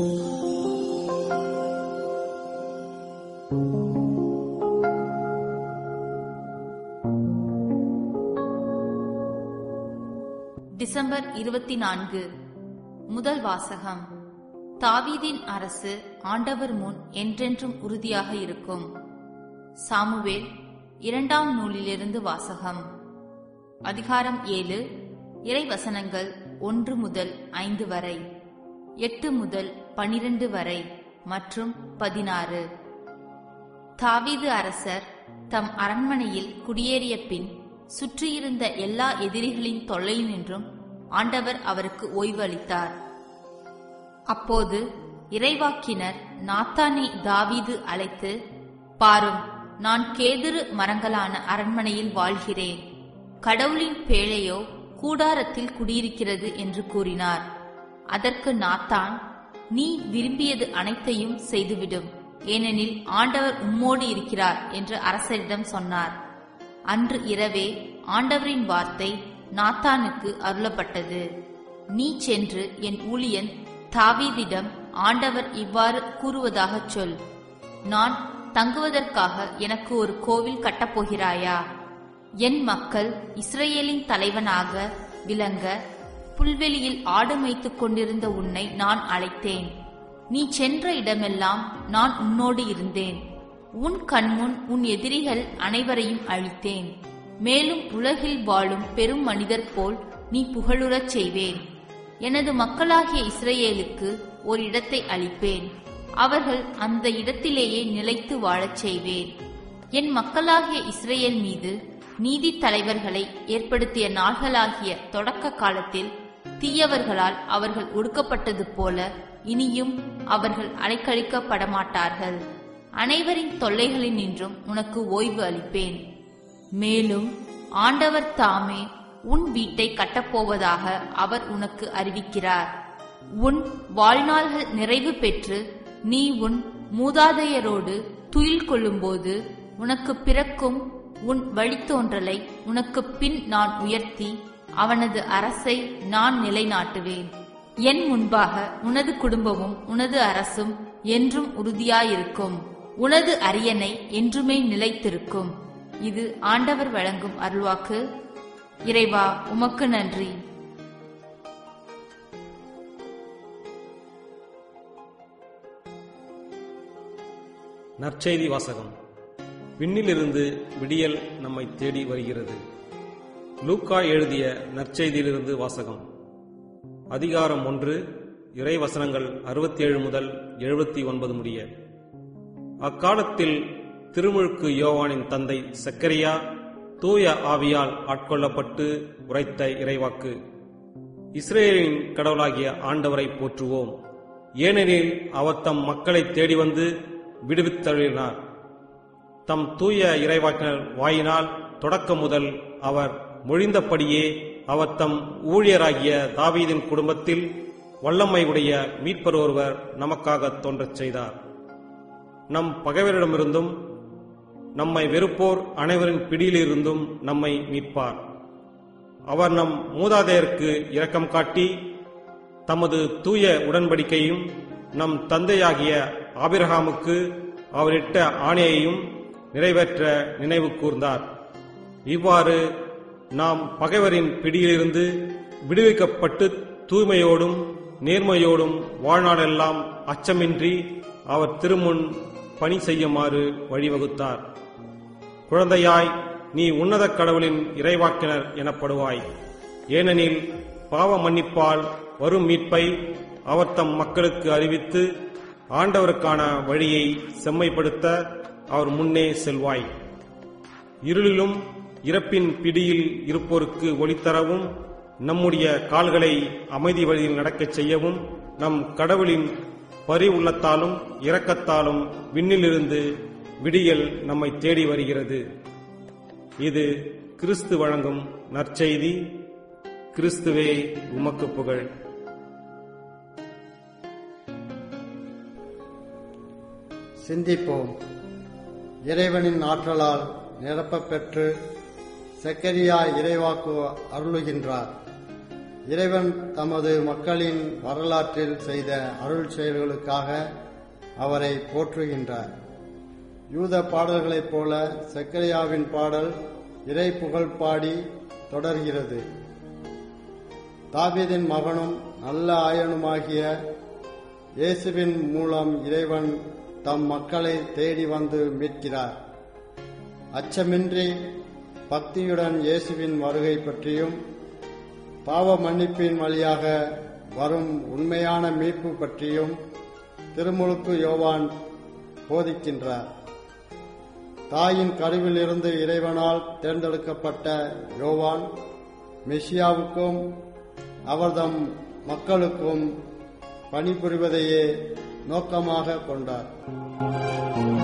December இருபத்தி நான்கு முதல் வாசகம் தாவீதின் அரசு ஆண்டவர் முன் என்றென்றும் உறுதியாக இருக்கும் சாமுவேல் இரண்டாம் நூலிலிருந்து வாசகம் அதிகாரம் ஏழு இறைவசனங்கள் ஒன்று முதல் ஐந்து வரை எட்டு முதல் பனிரெண்டு வரை மற்றும் பதினாறு தாவீது அரசர் தம் அரண்மனையில் குடியேறிய பின் சுற்றியிருந்த எல்லா எதிரிகளின் தொல்லையினின்றும் ஆண்டவர் அவருக்கு ஓய்வு அளித்தார் அப்போது இறைவாக்கினர் நாத்தானை தாவீது அழைத்து பாரும் நான் கேதுரு மரங்களான அரண்மனையில் வாழ்கிறேன் கடவுளின் பேழையோ கூடாரத்தில் குடியிருக்கிறது என்று கூறினார் அதற்கு நாத்தான் நீ விரும்பியது அனைத்தையும் செய்துவிடும் ஏனெனில் ஆண்டவர் உம்மோடு இருக்கிறார் என்று அரசரிடம் சொன்னார் அன்று இரவே ஆண்டவரின் வார்த்தை நாத்தானுக்கு அருளப்பட்டது நீ சென்று என் ஊழியன் தாவீதிடம் ஆண்டவர் இவ்வாறு கூறுவதாகச் சொல் நான் தங்குவதற்காக எனக்கு ஒரு கோவில் கட்டப்போகிறாயா என் மக்கள் இஸ்ரேலின் தலைவனாக விளங்க புல்வெளியில் ஆடு மேய்த்துக் கொண்டிருந்த உன்னை நான் அழைத்தேன் நீ சென்ற இடமெல்லாம் நான் உன்னோடு இருந்தேன் உன் கண்முன் உன் எதிரிகள் அனைவரையும் அழித்தேன் மேலும் உலகில் வாழும் பெரும் மனிதர் போல் நீ புகழுறச் செய்வேன் எனது மக்களாகிய இஸ்ரேலுக்கு ஒரு இடத்தை அளிப்பேன் அவர்கள் அந்த இடத்திலேயே நிலைத்து வாழச் செய்வேன் என் மக்களாகிய இஸ்ரேல் மீது நீதி தலைவர்களை ஏற்படுத்திய நாள்களாகிய தொடக்க காலத்தில் தீயவர்களால் அவர்கள் ஒடுக்கப்பட்டது போல இனியும் அவர்கள் அலைக்கழிக்கப்பட மாட்டார்கள் அனைவரின் தொல்லைகளினின்றும் உனக்கு ஓய்வு அளிப்பேன் மேலும் ஆண்டவர் தாமே உன் வீட்டை கட்டப்போவதாக அவர் உனக்கு அறிவிக்கிறார் உன் வாழ்நாள்கள் நிறைவு பெற்று நீ உன் மூதாதையரோடு துயில் கொள்ளும்போது உனக்கு பிறக்கும் உன் வழித்தோன்றலை உனக்கு பின் நான் உயர்த்தி அவனது அரசை நான் நிலைநாட்டுவேன் என் முன்பாக உனது குடும்பமும் உனது அரசும் என்றும் உறுதியாயிருக்கும் உனது அரியணை என்றுமே நிலைத்திருக்கும் இது ஆண்டவர் வழங்கும் அருள்வாக்கு இறைவா உமக்கு நன்றி நற்செய்தி வாசகம் விண்ணிலிருந்து விடியல் நம்மை தேடி வருகிறது லூக்கா எழுதிய நற்செய்தியிலிருந்து வாசகம் அதிகாரம் ஒன்று இறை வசனங்கள் அறுபத்தி ஏழு முதல் எழுபத்தி ஒன்பது முடிய அக்காலத்தில் திருமுழுக்கு யோவானின் தந்தை சக்கரியா தூய ஆவியால் ஆட்கொள்ளப்பட்டு உரைத்த இறைவாக்கு இஸ்ரேலின் கடவுளாகிய ஆண்டவரை போற்றுவோம் ஏனெனில் அவர் தம் மக்களை தேடி வந்து விடுவித்தழினார் தம் தூய இறைவாக்கினர் வாயினால் தொடக்கம் முதல் அவர் மொழிந்தபடியே அவர் தம் ஊழியராகிய தாவீதின் குடும்பத்தில் வல்லமை உடைய மீட்பர் ஒருவர் நமக்காக தோன்றச் செய்தார் நம் பகைவரிடமிருந்தும் நம்மை வெறுப்போர் அனைவரின் பிடியிலிருந்தும் நம்மை மீட்பார் அவர் நம் மூதாதையருக்கு இரக்கம் காட்டி தமது தூய உடன்படிக்கையும் நம் தந்தையாகிய ஆபிரகாமுக்கு அவரிட்ட ஆணையையும் நிறைவேற்ற நினைவு கூர்ந்தார் இவ்வாறு நாம் பகைவரின் பிடியிலிருந்து விடுவிக்கப்பட்டு தூய்மையோடும் நேர்மையோடும் வாழ்நாளெல்லாம் அச்சமின்றி அவர் திருமுன் பணி செய்யுமாறு வழிவகுத்தார் குழந்தையாய் நீ உன்னத கடவுளின் இறைவாக்கினர் எனப்படுவாய் ஏனெனில் பாவ மன்னிப்பால் வரும் மீட்பை அவர் தம் மக்களுக்கு அறிவித்து ஆண்டவருக்கான வழியை செம்மைப்படுத்த அவர் முன்னே செல்வாய் இருளிலும் இறப்பின் பிடியில் இருப்போருக்கு ஒளித்தரவும் நம்முடைய கால்களை அமைதி வழியில் நடக்கச் செய்யவும் நம் கடவுளின் பரி உள்ளத்தாலும் இரக்கத்தாலும் விண்ணிலிருந்து விடியல் நம்மை தேடி வருகிறது இது கிறிஸ்து வழங்கும் நற்செய்தி கிறிஸ்துவே உமக்கு புகழ் சிந்திப்போம் இறைவனின் ஆற்றலால் நிரப்பப் பெற்று செக்கரியா இறைவாக்கு அருளுகின்றார் இறைவன் தமது மக்களின் வரலாற்றில் செய்த அருள் செயல்களுக்காக அவரை போற்றுகின்றார் யூத பாடல்களைப் போல செக்கரியாவின் பாடல் இறை புகழ் பாடி தொடர்கிறது தாவீதின் மகனும் நல்ல ஆயனுமாகிய இயேசுவின் மூலம் இறைவன் தம் மக்களை தேடி வந்து மீட்கிறார் அச்சமின்றி பக்தியுடன் இயேசுவின் வருகை பற்றியும் பாவ மன்னிப்பின் வழியாக வரும் உண்மையான மீட்பு பற்றியும் திருமுழுக்கு யோவான் போதிக்கின்றார் தாயின் கருவிலிருந்து இறைவனால் தேர்ந்தெடுக்கப்பட்ட யோவான் மெஷியாவுக்கும் அவர்தம் மக்களுக்கும் பணிபுரிவதையே நோக்கமாக கொண்டார்